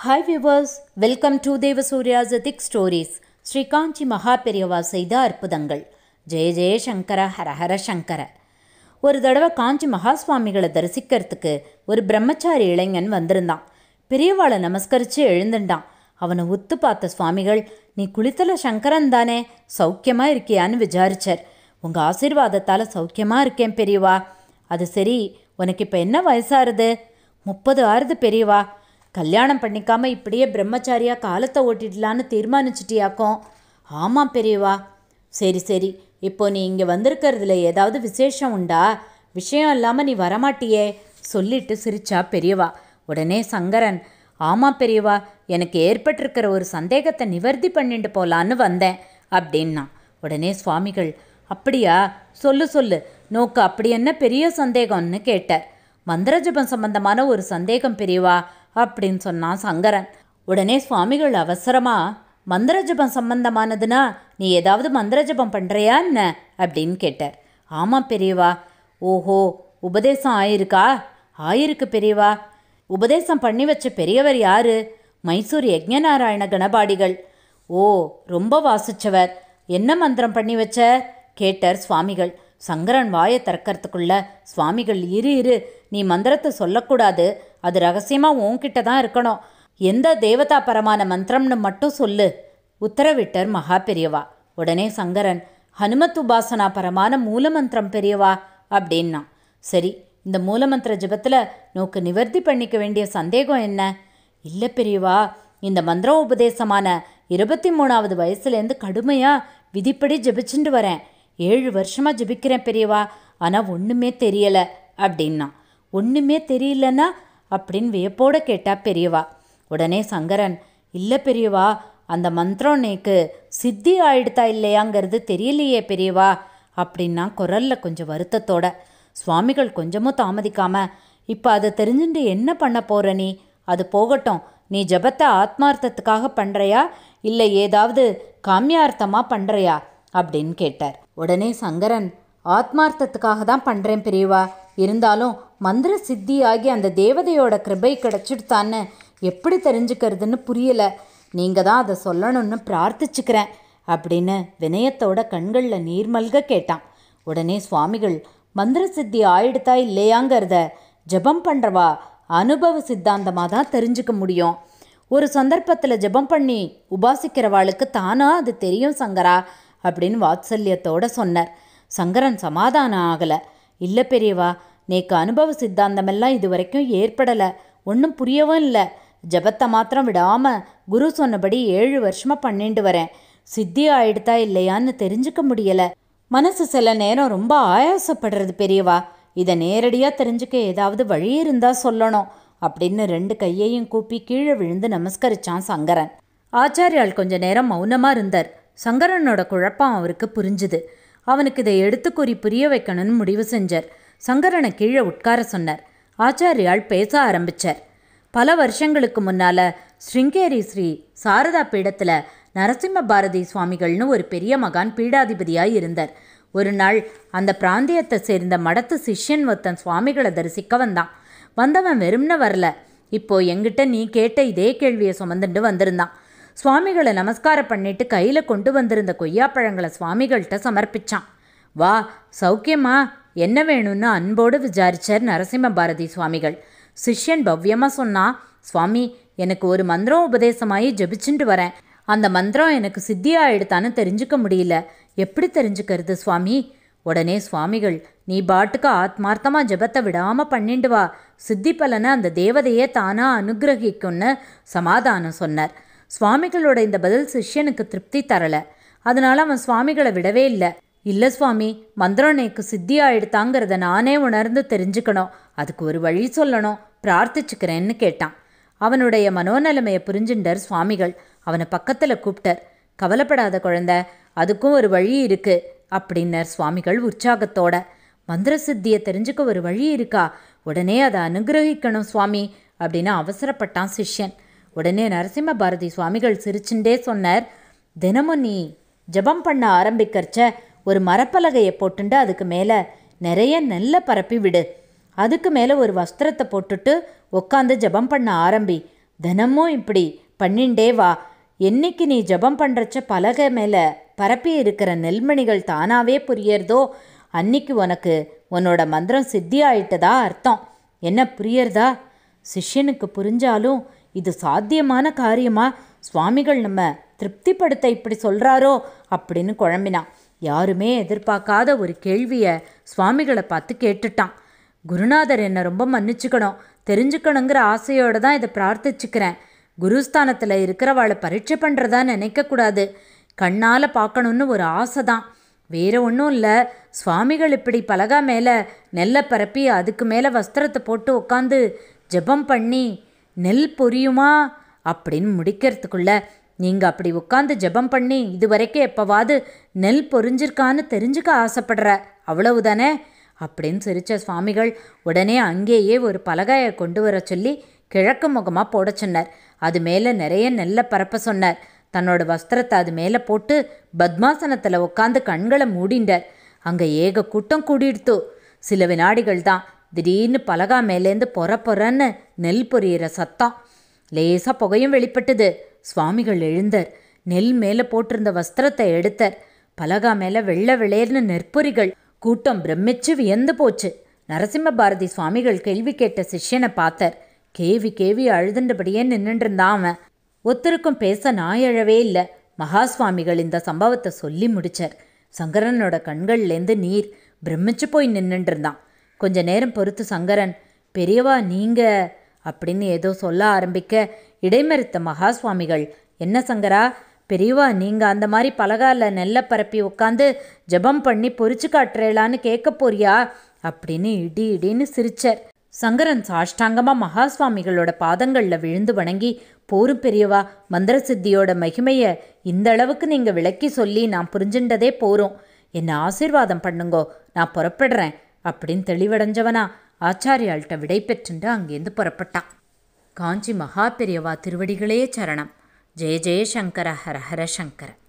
hi viewers welcome to Devasurya's ethic stories Sri Kanchi Maha Periyava செய்த அற்புதங்கள் ஜெய ஜெய சங்கர ஹரஹர சங்கர ஒரு தடவை காஞ்சி மகா சுவாமிகளை தரிசிக்கிறதுக்கு ஒரு பிரம்மச்சாரி இளைஞன் வந்திருந்தான் பெரியவாளை நமஸ்கரித்து எழுந்துட்டான் அவனை உத்து பார்த்த சுவாமிகள் நீ குளித்தல சங்கரன் தானே சௌக்கியமா இருக்கியான்னு விசாரிச்சார் உங்கள் ஆசீர்வாதத்தால் சௌக்கியமா இருக்கேன் பெரியவா அது சரி உனக்கு இப்போ என்ன வயசாருது முப்பது ஆறுது பெரியவா கல்யாணம் பண்ணிக்காம இப்படியே பிரம்மச்சாரியா காலத்தை ஓட்டிடலான்னு தீர்மானிச்சிட்டியாக்கும் ஆமாம் பெரியவா சரி சரி இப்போ நீ இங்கே வந்திருக்கிறதுல ஏதாவது விசேஷம் உண்டா விஷயம் இல்லாமல் நீ வரமாட்டியே சொல்லிட்டு சிரிச்சா பெரியவா உடனே சங்கரன் ஆமாம் பெரியவா எனக்கு ஏற்பட்டிருக்கிற ஒரு சந்தேகத்தை நிவர்த்தி பண்ணிட்டு போலான்னு வந்தேன் அப்படின்னா உடனே சுவாமிகள் அப்படியா சொல்லு சொல்லு நோக்கு அப்படி என்ன பெரிய சந்தேகம்னு கேட்டார் மந்திர ஜபம் சம்பந்தமான ஒரு சந்தேகம் பெரியவா அப்படின்னு சொன்னான் சங்கரன் உடனே சுவாமிகள் அவசரமா மந்திர ஜபம் சம்பந்தமானதுன்னா நீ ஏதாவது மந்திர ஜபம் பண்ணுறியா என்ன அப்படின்னு கேட்டார் ஆமாம் பெரியவா ஓஹோ உபதேசம் ஆயிருக்கா ஆயிருக்கு பெரியவா உபதேசம் பண்ணி வச்ச பெரியவர் யாரு மைசூர் யஜ்ஞநாராயண கணபாடிகள் ஓ ரொம்ப வாசிச்சவர் என்ன மந்திரம் பண்ணி வச்ச கேட்டார் சுவாமிகள் சங்கரன் வாயை திறக்கறதுக்குள்ள சுவாமிகள் இரு இரு நீ மந்திரத்தை சொல்லக்கூடாது அது ரகசியமாக உன்கிட்ட தான் இருக்கணும் எந்த தேவதா பரமான மந்திரம்னு மட்டும் சொல்லு உத்தரவிட்டார் மகா பெரியவா உடனே சங்கரன் ஹனுமத் உபாசனா பரமான மூலமந்திரம் பெரியவா அப்படின்னா சரி இந்த மூலமந்திர ஜபத்தில் நோக்கு நிவர்த்தி பண்ணிக்க வேண்டிய சந்தேகம் என்ன இல்லை பெரியவா இந்த மந்திர உபதேசமான இருபத்தி மூணாவது வயசுலேருந்து கடுமையாக விதிப்படி ஜபிச்சுட்டு வரேன் ஏழு வருஷமாக ஜபிக்கிறேன் பெரியவா ஆனால் ஒன்றுமே தெரியலை அப்படின்னா ஒன்றுமே தெரியலன்னா அப்படின்னு வியப்போட கேட்டா பெரியவா உடனே சங்கரன் இல்லை பெரியவா அந்த மந்திரம் நேக்கு சித்தி ஆயிடுதா இல்லையாங்கிறது தெரியலையே பெரியவா அப்படின்னா குரல்ல கொஞ்சம் வருத்தத்தோட சுவாமிகள் கொஞ்சமும் தாமதிக்காம இப்போ அதை தெரிஞ்சுட்டு என்ன பண்ண போற நீ அது போகட்டும் நீ ஜபத்தை ஆத்மார்த்தத்துக்காக பண்ணுறியா இல்லை ஏதாவது காமியார்த்தமாக பண்ணுறியா அப்படின்னு கேட்டார் உடனே சங்கரன் ஆத்மார்த்தத்துக்காக தான் பண்ணுறேன் பெரியவா இருந்தாலும் மந்திர சித்தி ஆகி அந்த தேவதையோட கிருபை கிடச்சிடுத்தான்னு எப்படி தெரிஞ்சுக்கிறதுன்னு புரியல நீங்கள் தான் அதை சொல்லணும்னு பிரார்த்திச்சுக்கிறேன் அப்படின்னு வினயத்தோட கண்களில் நீர்மல்க கேட்டான் உடனே சுவாமிகள் மந்திர சித்தி ஆயிடுதா இல்லையாங்கிறத ஜபம் பண்ணுறவா அனுபவ சித்தாந்தமாக தான் தெரிஞ்சுக்க முடியும் ஒரு சந்தர்ப்பத்தில் ஜெபம் பண்ணி உபாசிக்கிறவாளுக்கு தானா அது தெரியும் சங்கரா அப்படின்னு வாத்சல்யத்தோட சொன்னார் சங்கரன் சமாதானம் ஆகலை இல்லை பெரியவா நேக்கு அனுபவ சித்தாந்தமெல்லாம் இது வரைக்கும் ஏற்படலை ஒன்றும் புரியவும் இல்லை ஜபத்தை மாத்திரம் விடாமல் குரு சொன்னபடி ஏழு வருஷமாக பண்ணிட்டு வரேன் சித்தி ஆயிடுதா இல்லையான்னு தெரிஞ்சுக்க முடியலை மனசு சில நேரம் ரொம்ப ஆயாசப்படுறது பெரியவா இதை நேரடியாக தெரிஞ்சுக்க ஏதாவது வழி இருந்தால் சொல்லணும் அப்படின்னு ரெண்டு கையையும் கூப்பி கீழே விழுந்து நமஸ்கரிச்சான் சங்கரன் ஆச்சாரியால் கொஞ்ச நேரம் மௌனமாக இருந்தார் சங்கரனோட குழப்பம் அவருக்கு புரிஞ்சுது அவனுக்கு இதை எடுத்து கூறி புரிய வைக்கணும்னு முடிவு செஞ்சார் சங்கரனை கீழே உட்கார சொன்னார் ஆச்சாரியால் பேச ஆரம்பிச்சார் பல வருஷங்களுக்கு முன்னால ஸ்ருங்கேரி ஸ்ரீ சாரதா பீடத்தில் நரசிம்ம பாரதி சுவாமிகள்னு ஒரு பெரிய மகான் பீடாதிபதியாய் இருந்தார் ஒரு நாள் அந்த பிராந்தியத்தை சேர்ந்த மடத்து சிஷ்யன் ஒருத்தன் சுவாமிகளை தரிசிக்க வந்தான் வந்தவன் வெறும்ன வரல இப்போ எங்கிட்ட நீ கேட்ட இதே கேள்வியை சுமந்துட்டு வந்திருந்தான் சுவாமிகளை நமஸ்காரம் பண்ணிட்டு கையில் கொண்டு வந்திருந்த கொய்யாப்பழங்களை சுவாமிகள்கிட்ட சமர்ப்பிச்சான் வா சௌக்கியமா என்ன வேணும்னு அன்போடு விசாரிச்சார் நரசிம்ம பாரதி சுவாமிகள் சிஷ்யன் பவ்யமாக சொன்னா சுவாமி எனக்கு ஒரு மந்திரம் உபதேசமாயி ஜபிச்சுட்டு வரேன் அந்த மந்திரம் எனக்கு சித்தியாயிடுத்தான்னு தெரிஞ்சுக்க முடியல எப்படி தெரிஞ்சுக்கிறது சுவாமி உடனே சுவாமிகள் நீ பாட்டுக்கு ஆத்மார்த்தமாக ஜபத்தை விடாமல் பண்ணிண்டு வா சித்தி பலனை அந்த தேவதையே தானா அனுகிரகிக்கும்னு சமாதானம் சொன்னார் சுவாமிகளோட இந்த பதில் சிஷ்யனுக்கு திருப்தி தரல அதனால அவன் சுவாமிகளை விடவே இல்லை இல்லை சுவாமி மந்திரம் நேக்கு சித்தி ஆயிடுத்தாங்கிறத நானே உணர்ந்து தெரிஞ்சுக்கணும் அதுக்கு ஒரு வழி சொல்லணும் பிரார்த்திச்சுக்கிறேன்னு கேட்டான் அவனுடைய மனோநிலைமையை புரிஞ்சுண்டர் சுவாமிகள் அவனை பக்கத்தில் கூப்பிட்டார் கவலைப்படாத குழந்த அதுக்கும் ஒரு வழி இருக்கு அப்படின்னர் சுவாமிகள் உற்சாகத்தோட மந்திர சித்தியை தெரிஞ்சுக்க ஒரு வழி இருக்கா உடனே அதை அனுகிரகிக்கணும் சுவாமி அப்படின்னு அவசரப்பட்டான் சிஷ்யன் உடனே நரசிம்ம பாரதி சுவாமிகள் சிரிச்சுண்டே சொன்னார் தினமும் நீ ஜபம் பண்ண ஆரம்பிக்கிறச்ச ஒரு மரப்பலகையை போட்டுண்டு அதுக்கு மேலே நிறைய நெல்லை பரப்பி விடு அதுக்கு மேலே ஒரு வஸ்திரத்தை போட்டுட்டு உட்காந்து ஜபம் பண்ண ஆரம்பி தினமும் இப்படி பண்ணிண்டே வா என்னைக்கு நீ ஜபம் பண்ணுறச்ச பலகை மேலே பரப்பி இருக்கிற நெல்மணிகள் தானாவே புரியறதோ அன்னைக்கு உனக்கு உன்னோட மந்திரம் சித்தி ஆயிட்டதா அர்த்தம் என்ன புரியறதா சிஷ்யனுக்கு புரிஞ்சாலும் இது சாத்தியமான காரியமா சுவாமிகள் நம்ம திருப்திப்படுத்த இப்படி சொல்கிறாரோ அப்படின்னு குழம்பினான் யாருமே எதிர்பார்க்காத ஒரு கேள்வியை சுவாமிகளை பார்த்து கேட்டுட்டான் குருநாதர் என்னை ரொம்ப மன்னிச்சுக்கணும் தெரிஞ்சுக்கணுங்கிற ஆசையோடு தான் இதை பிரார்த்திச்சுக்கிறேன் குருஸ்தானத்தில் இருக்கிறவாளை பரீட்சை பண்ணுறதா நினைக்கக்கூடாது கண்ணால் பார்க்கணுன்னு ஒரு ஆசை தான் வேற ஒன்றும் இல்லை சுவாமிகள் இப்படி பலகா மேலே நெல்லை பரப்பி அதுக்கு மேலே வஸ்திரத்தை போட்டு உட்காந்து ஜெபம் பண்ணி நெல் பொரியுமா அப்படின்னு முடிக்கிறதுக்குள்ள நீங்கள் அப்படி உட்காந்து ஜெபம் பண்ணி இது வரைக்கும் எப்போவாது நெல் பொரிஞ்சிருக்கான்னு தெரிஞ்சுக்க ஆசைப்படுற அவ்வளவுதானே அப்படின்னு சிரிச்ச சுவாமிகள் உடனே அங்கேயே ஒரு பலகாயை கொண்டு வர சொல்லி கிழக்கு முகமாக போட சொன்னார் அது மேலே நிறைய நெல்லை பரப்ப சொன்னார் தன்னோட வஸ்திரத்தை அது மேலே போட்டு பத்மாசனத்தில் உட்காந்து கண்களை மூடிண்டார் அங்கே ஏக கூட்டம் கூடிடுத்து சில வினாடிகள் தான் திடீர்னு பலகா மேலேருந்து பொற பொறன்னு நெல் பொரியிற சத்தம் லேசாக புகையும் வெளிப்பட்டது சுவாமிகள் எழுந்தார் நெல் மேலே போட்டிருந்த வஸ்திரத்தை எடுத்தார் பலகா மேலே வெள்ளை வெளேர்னு நெற்பொறிகள் கூட்டம் பிரமிச்சு வியந்து போச்சு நரசிம்ம பாரதி சுவாமிகள் கேள்வி கேட்ட சிஷ்யனை பார்த்தார் கேவி கேவி அழுதுண்டபடியே நின்றுட்டு இருந்தான் அவன் ஒருத்தருக்கும் பேச நாயழவே இல்லை மகா சுவாமிகள் இந்த சம்பவத்தை சொல்லி முடிச்சார் சங்கரனோட கண்கள்லேருந்து நீர் பிரமிச்சு போய் நின்றுட்டு இருந்தான் கொஞ்ச நேரம் பொறுத்து சங்கரன் பெரியவா நீங்க அப்படின்னு ஏதோ சொல்ல ஆரம்பிக்க இடைமறித்த மகா சுவாமிகள் என்ன சங்கரா பெரியவா நீங்க அந்த மாதிரி பலகால நெல்லை பரப்பி உட்காந்து ஜெபம் பண்ணி பொரிச்சு காட்டுறேளான்னு கேட்க போறியா அப்படின்னு இடி இடின்னு சிரிச்சார் சங்கரன் சாஷ்டாங்கமா மகா சுவாமிகளோட பாதங்களில் விழுந்து வணங்கி போரும் பெரியவா மந்திர சித்தியோட மகிமையை இந்த அளவுக்கு நீங்கள் விளக்கி சொல்லி நான் புரிஞ்சுண்டதே போரும் என்னை ஆசீர்வாதம் பண்ணுங்கோ நான் புறப்படுறேன் அப்படின்னு தெளிவடைஞ்சவனா ஆச்சாரியாள்கிட்ட விடை பெற்றுண்டு அங்கேருந்து புறப்பட்டான் காஞ்சி மகா பெரியவா திருவடிகளே சரணம் ஜெய ஜெய சங்கர ஹர ஹர சங்கர